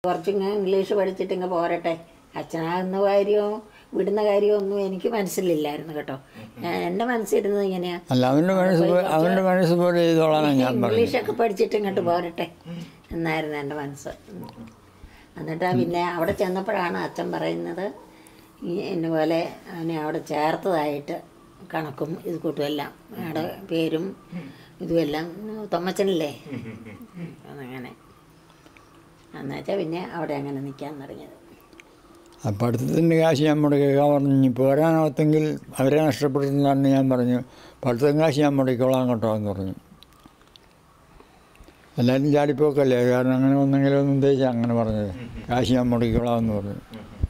കുറച്ചിങ്ങ് English പഠിച്ചിട്ട് ഇങ്ങ് പോരട്ടെ അച്ഛനാകുന്ന കാര്യവും വിടുന്ന കാര്യവും ഒന്നും എനിക്ക് മനസ്സിലില്ലായിരുന്നു കേട്ടോ ഞാൻ എൻ്റെ മനസ്സിരുന്നത് ഇങ്ങനെയാ അല്ല അവൻ്റെ മനസ്സ് പോ- അവൻ്റെ മനസ്സ് പോലെ ചെയ്തോളാനാണ് ഞാൻ പറഞ്ഞത് ഇംഗ്ലീഷൊക്കെ പഠിച്ചിട്ട് ഇങ്ങോട്ട് പോരട്ടെ എന്നായിരുന്നു എൻ്റെ മനസ്സ് എന്നിട്ട് പിന്നെ അവിടെ ചെന്നപ്പോഴാണ് അച്ഛൻ പറയുന്നത് ഈ എന്നെ പോലെ അവനെ അവിടെ ചേർത്തതായിട്ട് കണക്കും ഇത് കൂട്ടുമെല്ലാം അവിടെ പേരും ഇതുമെല്ലാം തൊമ്മച്ചനല്ലേ അതങ്ങനെ എന്നുവെച്ചാൽ പിന്നെ അവിടെ അങ്ങനെ നിൽക്കാൻ തുടങ്ങിയത് ആ പഠിത്തത്തിൻ്റെ കാശ് ഞാൻ മുടക്കുക പറഞ്ഞു ഇനി പോരാനാവത്തെങ്കിൽ അവരെ നഷ്ടപ്പെടുത്തുന്നതാണ് ഞാൻ പറഞ്ഞു പഠിത്തം കാശ് ഞാൻ മുടക്കിക്കോളാം കേട്ടോ എന്ന് പറഞ്ഞു എല്ലാവരും ചാടിപ്പോക്കല്ലേ കാരണം അങ്ങനെ ഒന്നെങ്കിലും ഒന്നും ഉദ്ദേശിച്ചാൽ അങ്ങനെ പറഞ്ഞത് കാശ് ഞാൻ മുടക്കിക്കോളാം എന്ന് പറഞ്ഞു